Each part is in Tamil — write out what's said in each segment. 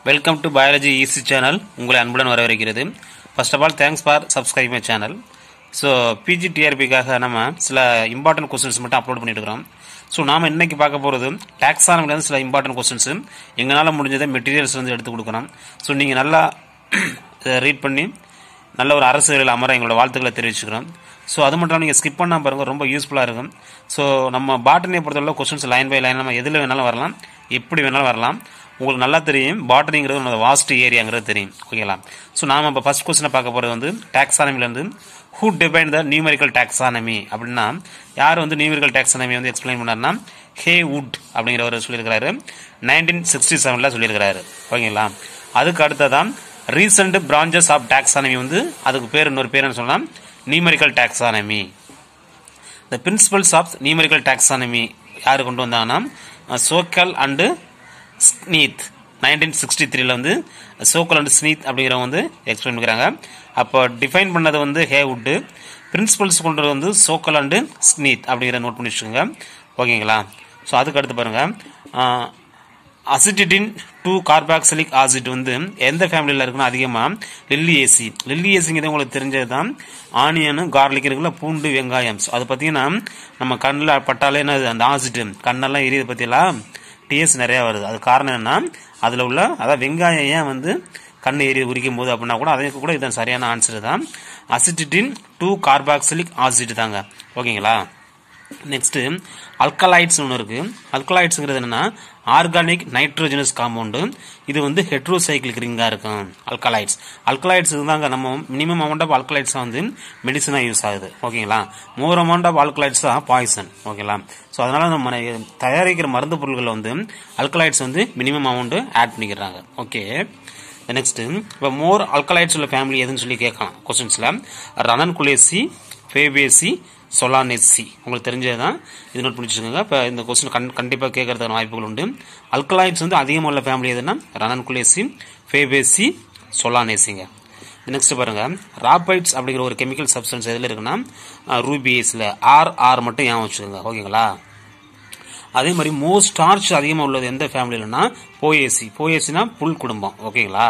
welcome to biology easy channel உங்களை அன்புடன் வரவேற்கிறது first of all thanks for subscribe my channel so PG டிஆர்பிக்காக நம்ம சில இம்பார்ட்டன்ட் கொஸ்டின்ஸ் மட்டும் அப்லோட் பண்ணிட்டு இருக்கிறோம் ஸோ நாம் இன்னைக்கு பார்க்க போகிறது டாக்ஸானமிலேருந்து சில இம்பார்ட்டன்ட் கொஸ்டின்ஸ் எங்களால் முடிஞ்சதை மெட்டீரியல்ஸ் வந்து எடுத்து கொடுக்குறோம் ஸோ நீங்கள் நல்லா ரீட் பண்ணி நல்ல ஒரு அரசு வேலையில் அமர எங்களோட வாழ்த்துக்களை தெரிவிச்சுக்கிறோம் ஸோ அது மட்டும் நீங்கள் ஸ்கிப் பண்ணால் பாருங்கள் ரொம்ப யூஸ்ஃபுல்லாக இருக்கும் ஸோ நம்ம பாட்டனியை பொறுத்தவரை கொஸ்டின்ஸ் லைன் பை லைன் நம்ம எதில் வேணாலும் வரலாம் எப்படி வேணாலும் வரலாம் உங்களுக்கு நல்லா தெரியும் பாட்டனிங்கிறது ஒரு வாஸ்ட் ஏரியாங்கிறது தெரியும் ஓகேங்களா ஸோ நாம் இப்போ ஃபர்ஸ்ட் கொஸ்டினை பார்க்க போகிறது வந்து டாக்ஸானமிலேருந்து who define the numerical taxonomy அப்படின்னா யார் வந்து நியூமெரிக்கல் டாக்ஸானமி வந்து எக்ஸ்பிளைன் பண்ணார்னா ஹே வுட் அப்படிங்கிறவர் சொல்லியிருக்கிறாரு நைன்டீன் சிக்ஸ்டி செவனில் சொல்லியிருக்கிறாரு ஓகேங்களா அதுக்கு அடுத்ததான் ரீசெண்ட் பிரான்ச்சஸ் ஆஃப் டாக்ஸானமி வந்து அதுக்கு பேர் இன்னொரு பேர் என்ன சொல்லலாம் numerical taxonomy the principles of numerical taxonomy யார் கொண்டு வந்தாங்கன்னா Sokal and Sneath nineteen sixty த்ரீல வந்து சோக்கல் அண்ட் ஸ்னீத் அப்படிங்கிறவங்க வந்து எக்ஸ்பிளைன் பண்ணிக்கிறாங்க அப்போ டிஃபைன் பண்ணது வந்து ஹேவுட்டு பிரின்சிபல்ஸ் கொண்டு வந்து சோக்கல் அண்டு ஸ்னீத் அப்படிங்கிற நோட் பண்ணி வச்சுக்கோங்க ஓகேங்களா ஸோ அதுக்கு அடுத்து பாருங்கள் அசிட்டிடின் டூ கார்பாக்சிலிக் ஆசிட் வந்து எந்த ஃபேமிலியில் இருக்குன்னா அதிகமாக லில்லி ஏசி லில்லி ஏசிங்கிறது உங்களுக்கு தெரிஞ்சது தான் ஆனியனு கார்லிக் இருக்குல்ல பூண்டு வெங்காயம் ஸோ அது பார்த்தீங்கன்னா நம்ம கண்ணில் பட்டாலே என்ன அந்த ஆசிட்டு கண்ணெல்லாம் எரியுது பற்றியெல்லாம் டிஎஸ் நிறையா வருது அது காரணம் என்னன்னா அதில் உள்ள அதாவது வெங்காயம் ஏன் வந்து கண் ஏறி உரிக்கும் போது அப்படின்னா கூட அதுக்கு கூட இதுதான் சரியான ஆன்சர் தான் அசிட்டிடின் டூ கார்பாக்சிலிக் ஆசிட் தாங்க ஓகேங்களா நெக்ஸ்ட் அல்கலாய்ட்ஸ் ஒன்று இருக்கு அல்கலாய்ட்ஸுங்கிறது என்னன்னா ஆர்கானிக் நைட்ரோஜனஸ் காம்பவுண்டு இது வந்து ஹெட்ரோசைக்கிளிக் ரிங்காக இருக்கும் அல்கலாய்ட்ஸ் அல்கலாய்ட்ஸ் தாங்க நம்ம மினிமம் அமௌண்ட் ஆஃப் அல்கலாய்ட்ஸ் வந்து மெடிசனாக யூஸ் ஆகுது ஓகேங்களா மோர் அமௌண்ட் ஆஃப் அல்கலாய்ட்ஸ் தான் பாய்சன் ஓகேங்களா ஸோ அதனால நம்ம தயாரிக்கிற மருந்து பொருட்கள் வந்து அல்கலாய்ட்ஸ் வந்து மினிமம் அமௌண்ட் ஆட் பண்ணிக்கிறாங்க ஓகே நெக்ஸ்ட் இப்போ மோர் அல்கலாய்ட்ஸ் உள்ள ஃபேமிலி எதுன்னு சொல்லி கேட்கலாம் கொஸ்டின்ஸில் ரனன் குலேசி ஃபேபேசி சொலானெசி உங்களுக்கு தெரிஞ்சது தான் இது நோட் பண்ணி வச்சுக்கோங்க இப்போ இந்த கொஸ்டின் கண் கண்டிப்பாக கேட்கறதுக்கான வாய்ப்புகள் உண்டு அல்கலாய்ட்ஸ் வந்து அதிகமாக உள்ள ஃபேமிலி எதுனா ரனன் குலேசி ஃபேபேசி சொலானேசிங்க நெக்ஸ்ட் பாருங்க ராபைட்ஸ் அப்படிங்கிற ஒரு கெமிக்கல் சப்ஸ்டன்ஸ் எதில் இருக்குன்னா ரூபிஎஸில் ஆர் ஆர் மட்டும் ஏன் வச்சுக்கோங்க ஓகேங்களா அதே மாதிரி மோஸ்ட் ஸ்டார்ச் அதிகமாக உள்ளது எந்த ஃபேமிலிலன்னா போஏசி போஏசினா புல் குடும்பம் ஓகேங்களா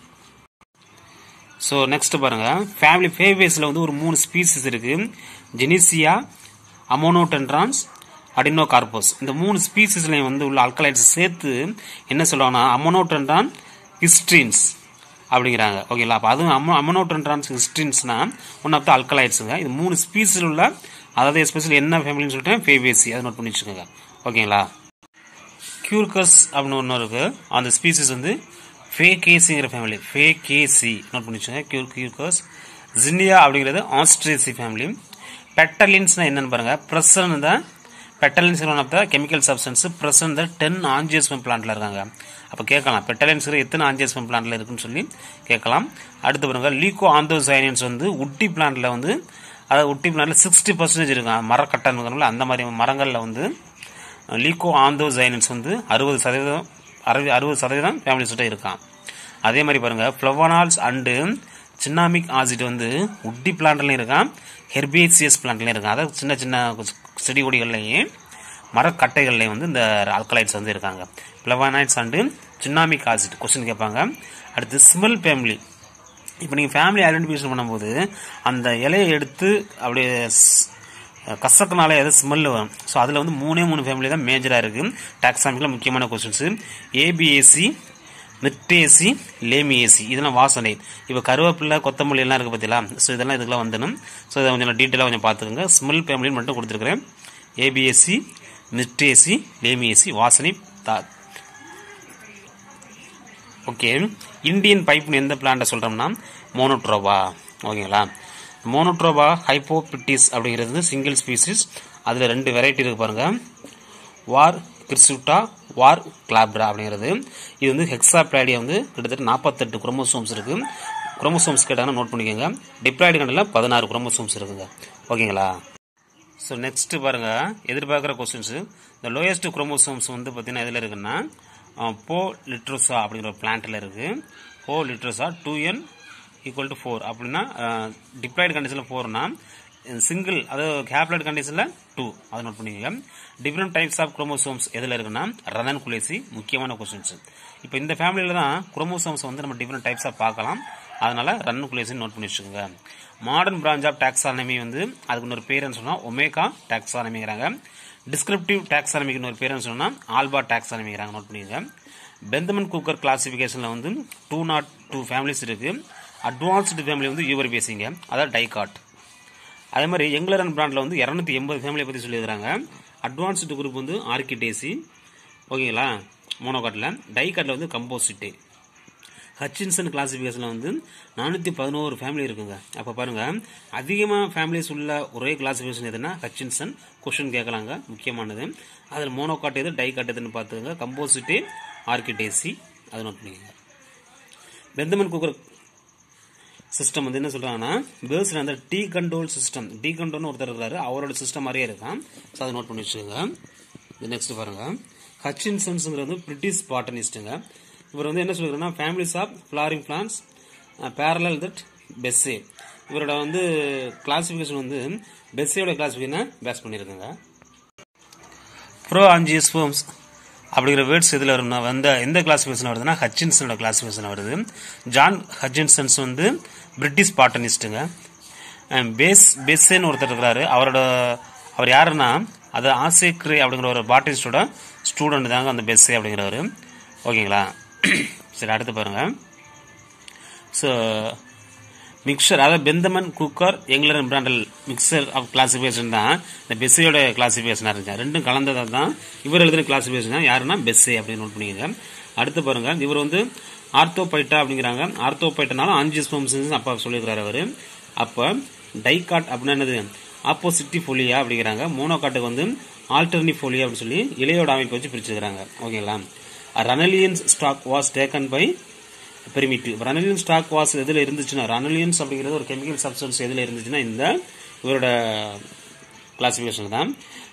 ஸோ நெக்ஸ்ட் பாருங்க ஃபேமிலி ஃபேவேஸில் வந்து ஒரு மூணு ஸ்பீசிஸ் இருக்கு ஜெனிசியா அமோனோடென்ட்ரான்ஸ் அடினோ கார்போஸ் இந்த மூணு ஸ்பீசிஸ்லையும் வந்து உள்ள அல்கலைட்ஸ் சேர்த்து என்ன சொல்லுவாங்கன்னா அமோனோடென்ட்ரான் ஹிஸ்ட்ரின்ஸ் அப்படிங்கிறாங்க ஓகேங்களா அப்போ அதுவும் அமோ அமோனோடென்ட்ரான்ஸ் ஹிஸ்ட்ரின்ஸ்னா ஒன் ஆஃப் த அல்கலைட்ஸுங்க இது மூணு ஸ்பீசிஸ் உள்ள அதாவது எஸ்பெஷலி என்ன ஃபேமிலின்னு சொல்லிட்டு ஃபேவேசி அதை நோட் பண்ணி வச்சுக்கோங்க ஓகேங்களா கியூர்கஸ் அப்படின்னு ஒன்று இருக்கு அந்த ஸ்பீசிஸ் வந்து ஃபேகேசிங்கிற ஃபேமிலி ஃபேகேசி நோட் பண்ணி வச்சுக்கோங்க கியூர் கியூர்கஸ் ஜினியா அப்படிங்கிறது ஆஸ்ட்ரேசி ஃபேமிலி பெட்டலின்ஸ்னா என்னன்னு பாருங்க ப்ரெசன் தான் betalains one of the chemical substance presence the ten angiosperm பிளான்ட்ல இருக்காங்க அப்போ கேட்கலாம் பெட்டலின்ஸ் எத்தனை ஆஞ்சியஸ்மம் பிளான்ட்ல இருக்குன்னு சொல்லி கேட்கலாம் அடுத்து பாருங்க லீகோ ஆந்தோசைனியன்ஸ் வந்து உட்டி பிளான்ட்ல வந்து அதாவது உட்டி பிளான்ட்ல சிக்ஸ்டி பர்சன்டேஜ் இருக்கும் மரக்கட்டன் அந்த மாதிரி மரங்களில் வந்து லீகோ ஆந்தோசைனின்ஸ் வந்து அறுபது சதவீதம் அறுபது அறுபது சதவீதம் ஃபேமிலிஸ்கிட்ட இருக்கான் அதே மாதிரி பாருங்க ஃப்ளவனால்ஸ் அண்டு சின்னாமிக் ஆசிட் வந்து உட்டி பிளான்ட்லையும் இருக்கான் ஹெர்பேசியஸ் பிளான்ட்லையும் இருக்கான் அதாவது சின்ன சின்ன செடி கொடிகள்லையும் மரக்கட்டைகள்லையும் வந்து இந்த ஆல்கலைட்ஸ் வந்து இருக்காங்க flavonoids and cinnamic acid question கேட்பாங்க அடுத்து ஸ்மெல் ஃபேமிலி இப்போ நீங்கள் ஃபேமிலி ஐடென்டிஃபிகேஷன் பண்ணும்போது அந்த இலையை எடுத்து அப்படியே கசக்குனாலே அது ஸ்மெல் வரும் ஸோ அதில் வந்து மூணே மூணு ஃபேமிலி தான் மேஜராக இருக்குது டாக்ஸாமிக்கில் முக்கியமான கொஸ்டின்ஸு ஏபிஏசி மிர்டேசி லேமிஏசி இதெல்லாம் வாசனை இப்போ கருவேப்பிலை கொத்தமல்லி எல்லாம் இருக்குது பார்த்தீங்களா ஸோ இதெல்லாம் இதுக்கெல்லாம் வந்துடும் ஸோ இதை கொஞ்சம் டீட்டெயிலாக கொஞ்சம் பார்த்துக்கோங்க ஸ்மெல் ஃபேமிலின்னு மட்டும் கொடுத்துருக்குறேன் ஏபிஎஸ்சி மிர்டேசி லேமிஏசி வாசனை தா ஓகே இந்தியன் பைப்னு எந்த பிளான்ட்டை சொல்கிறோம்னா மோனோட்ரோபா ஓகேங்களா மோனோட்ரோபா ஹைப்போபிட்டிஸ் அப்படிங்கிறது சிங்கிள் ஸ்பீசிஸ் அதில் ரெண்டு வெரைட்டி இருக்கு பாருங்க வார் கிறிஸ்டா வார் கிளாப்ரா அப்படிங்கிறது இது வந்து ஹெக்ஸாப்ளாடியா வந்து கிட்டத்தட்ட நாற்பத்தெட்டு குரோமோசோம்ஸ் இருக்கு குரோமோசோம்ஸ் கேட்டாங்கன்னா நோட் பண்ணிக்கோங்க டிப்ளாய்டு கண்டில் பதினாறு குரோமோசோம்ஸ் இருக்குங்க ஓகேங்களா ஸோ நெக்ஸ்ட் பாருங்க எதிர்பார்க்குற கொஸ்டின்ஸ் இந்த லோயஸ்ட் குரோமோசோம்ஸ் வந்து பார்த்தீங்கன்னா எதில் இருக்குன்னா போ லிட்ரோசா அப்படிங்கிற ஒரு பிளான்ட்டில் இருக்கு போ லிட்ரோசா two n equal to four அப்படின்னா டிப்ளாய்டு கண்டிஷனில் ஃபோர்னா சிங்கிள் அதாவது ஹேப்லட் கண்டிஷனில் டூ அதை நோட் பண்ணிக்கோங்க டிஃப்ரெண்ட் டைப்ஸ் ஆஃப் குரோமோசோம்ஸ் எதில் இருக்குன்னா ரதன் குலேசி முக்கியமான கொஸ்டின்ஸ் இப்போ இந்த ஃபேமிலியில் தான் குரோமோசோம்ஸ் வந்து நம்ம டிஃப்ரெண்ட் டைப்ஸாக பார்க்கலாம் அதனால ரன் குலேசின்னு நோட் பண்ணி வச்சுக்கோங்க மாடர்ன் பிரான்ச் ஆஃப் டாக்ஸானமி வந்து அதுக்கு இன்னொரு பேருன்னு சொன்னால் ஒமேகா டாக்ஸானமிங்கிறாங்க டிஸ்கிரிப்டிவ் டாக்ஸானமிக்கு இன்னொரு பேருன்னு சொன்னால் ஆல்பா டாக்ஸானமிங்கிறாங்க நோட் பண்ணிக்கோங்க பெந்தமன் குக்கர் கிளாசிஃபிகேஷனில் வந்து டூ நாட் டூ ஃபேமிலிஸ் இருக்குது அட்வான்ஸ்டு ஃபேமிலி வந்து யூவர் பேசிங்க அதாவது டைகாட் அதே மாதிரி எங்லர் அண்ட் பிராண்டில் வந்து இரநூத்தி எண்பது ஃபேமிலியை பற்றி சொல்லியிருக்காங்க அட்வான்ஸ்டு குரூப் வந்து ஆர்கிடேசி ஓகேங்களா மோனோகாட்டில் டைகாட்டில் வந்து கம்போசிட்டு ஹச்சின்சன் கிளாசிஃபிகேஷனில் வந்து நானூற்றி பதினோரு ஃபேமிலி இருக்குங்க அப்போ பாருங்கள் அதிகமாக ஃபேமிலிஸ் உள்ள ஒரே கிளாசிஃபிகேஷன் எதுனா ஹச்சின்சன் கொஷின் கேட்கலாங்க முக்கியமானது அதில் மோனோகாட் எது டைகாட் எதுன்னு பார்த்துக்கோங்க கம்போசிட்டு ஆர்கிடேசி அதை நோட் பண்ணிக்கோங்க பெந்தமன் குக்கர் சிஸ்டம் வந்து என்ன சொல்றாங்கன்னா பேர்ஸ்ல அந்த டீ கண்ட்ரோல் சிஸ்டம் டீ கண்ட்ரோல்னு ஒருத்தர் இருக்காரு அவரோட சிஸ்டம் மாதிரியே இருக்கான் ஸோ அதை நோட் பண்ணி வச்சுக்கோங்க நெக்ஸ்ட் பாருங்க ஹச்சின்சன்ஸ்ங்கிற வந்து பிரிட்டிஷ் பாட்டனிஸ்ட்டுங்க இவர் வந்து என்ன சொல்றாருன்னா families of flowering plants parallel that Bessey இவரோட வந்து கிளாசிஃபிகேஷன் வந்து பெஸ்ஸேயோட கிளாசிஃபிகேஷனை பேஸ் பண்ணியிருக்காங்க ப்ரோ ஆஞ்சியஸ்போம்ஸ் அப்படிங்கிற வேர்ட்ஸ் எதில் வரும்னா வந்த எந்த கிளாசிஃபிகேஷன் வருதுன்னா ஹச்சின்சனோட கிளாசிஃபிகேஷன் வருது ஜான் ஹச்சின்சன்ஸ் வந்து பிரிட்டிஷ் பாட்டனிஸ்ட்டுங்க பேஸ் பெஸ்ஸேன்னு ஒருத்தர் இருக்கிறாரு அவரோட அவர் யாருன்னா அது ஆசேக்ரே அப்படிங்கிற ஒரு பாட்டனிஸ்டோட ஸ்டூடெண்ட் தாங்க அந்த பெஸ்ஸே அப்படிங்கிறவர் ஓகேங்களா சரி அடுத்து பாருங்க ஸோ மிக்சர் அதாவது Bentham and Hooker Engler Prantl mixture of classification தான் இந்த பெஸ்ஸையோட கிளாசிஃபிகேஷனாக இருந்துச்சு ரெண்டும் கலந்ததாக தான் இவர் எழுதின கிளாசிஃபிகேஷன் தான் யாருன்னா பெஸ்ஸே அப்படின்னு நோட் பண்ணிக்கோங்க அடுத்து பாருங்க இவர் வந்து ஆர்த்தோபைட்டா அப்படிங்கிறாங்க ஆர்த்தோபைட்டனாலும் ஆஞ்சிஸ்போம்ஸ் அப்பா சொல்லியிருக்கிறாரு அவர் அப்போ டைகாட் அப்படின்னா என்னது ஆப்போசிட்டி ஃபோலியா அப்படிங்கிறாங்க மோனோகாட்டுக்கு வந்து ஆல்டர்னி ஃபோலியா அப்படின்னு சொல்லி இலையோட அமைப்பை வச்சு பிரிச்சுக்கிறாங்க ஓகேங்களா ranalians stock was taken by primitive ranalian stock was எதில் இருந்துச்சுன்னா ரனலியன்ஸ் அப்படிங்கிறது ஒரு கெமிக்கல் சப்ஸ்டன்ஸ் எதில் இருந்துச்சுன்னா இந்த இவரோட கிளாசிஃபிகேஷன் தான்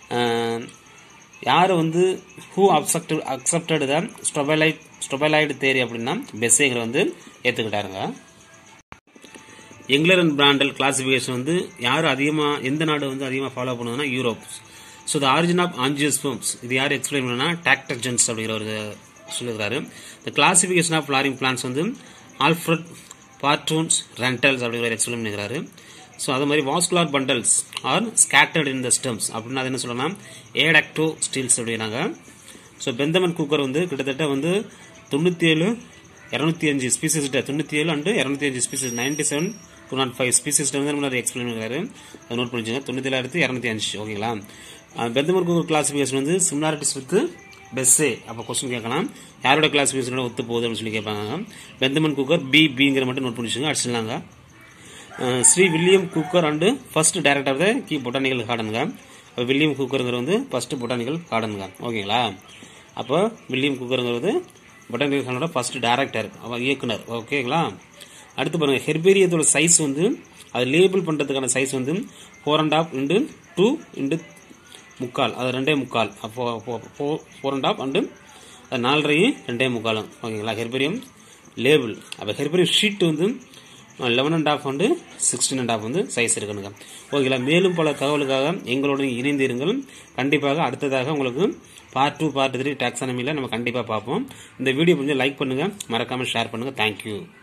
யார் வந்து who accept accepted the strobiloid strobiloid theory அப்படின்னா பெஸ்ஸேங்கிற வந்து ஏற்றுக்கிட்டாருங்க எங்லர் அண்ட் பிராண்டல் கிளாசிஃபிகேஷன் வந்து யார் அதிகமாக எந்த நாடு வந்து அதிகமாக ஃபாலோ பண்ணுதுன்னா Europe so the origin of angiosperms இது யார் எக்ஸ்பிளைன் பண்ணா டாக்டர்ஜென்ஸ் அப்படிங்கிற ஒரு சொல்லியிருக்காரு the classification of flowering plants வந்து ஆல்ஃப்ரட் பார்ட்டூன்ஸ் ரெண்டல்ஸ் அப்படிங்கிற எக்ஸ்பிளைன் பண்ணிக்கிறாரு ஸோ அது மாதிரி vascular bundles are scattered in the stems அப்படின்னா அது என்ன சொல்லலாம் ஏடாக்டோ ஸ்டீல்ஸ் அப்படின்னாங்க ஸோ பெந்தமன் குக்கர் வந்து கிட்டத்தட்ட வந்து தொண்ணூற்றி ஏழு இரநூத்தி அஞ்சு ஸ்பீசிஸ் தொண்ணூற்றி ஏழு அண்டு இரநூத்தி அஞ்சு species ninety seven two naught five species வந்து நம்ம எக்ஸ்பிளைன் பண்ணிருக்காரு அதை நோட் பண்ணிச்சுங்க தொண்ணூற்றி ஏழாயிரத்து இரநூத்தி அஞ்சு ஓகேங்களா பெந்தமன் குக்கர் கிளாசிஃபிகேஷன் வந்து சிமிலாரிட்டிஸ் வித் பெஸ்ஸே அப்போ கொஸ்டின் கேட்கலாம் யாரோட கிளாசிஃபிகேஷனோட ஒத்து போகுது அப்படின்னு சொல்லி கேட்பாங்க பெந்தமன் குக்கர் பி பிங்கிற மட்டும் நோட் பண்ணிச்சுங்க அடிச்சிடலாங்க sir William Hooker and first director of the Kew botanical கார்டனுங்க அப்போ வில்லியம் குக்கருங்கிற வந்து ஃபர்ஸ்ட் பொட்டானிக்கல் கார்டனுங்க ஓகேங்களா அப்போ வில்லியம் குக்கருங்கிறது பொட்டானிக்கல் கார்டனோட ஃபர்ஸ்ட் டைரக்டர் அவன் இயக்குனர் ஓகேங்களா அடுத்து பாருங்க ஹெர்பேரியத்தோட சைஸ் வந்து அது லேபிள் பண்ணுறதுக்கான சைஸ் வந்து four and half into two into முக்கால் அது ரெண்டே முக்கால் அப்போ ஃபோர் அண்ட் ஆஃப் அண்டு அது நாலரையும் ரெண்டே முக்காலும் ஓகேங்களா ஹெர்பேரியம் லேபிள் அப்போ ஹெர்பேரியம் ஷீட் வந்து eleven and half and sixteen and half வந்து சைஸ் இருக்கணுங்க ஓகேங்களா மேலும் பல தகவலுக்காக எங்களோட இணைந்து இருங்கள் கண்டிப்பாக அடுத்ததாக உங்களுக்கு பார்ட் டூ பார்ட் த்ரீ டாக்ஸானமியில் நம்ம கண்டிப்பாக பார்ப்போம் இந்த வீடியோ கொஞ்சம் லைக் பண்ணுங்கள் மறக்காமல் ஷேர் பண்ணுங்கள் தேங்க்யூ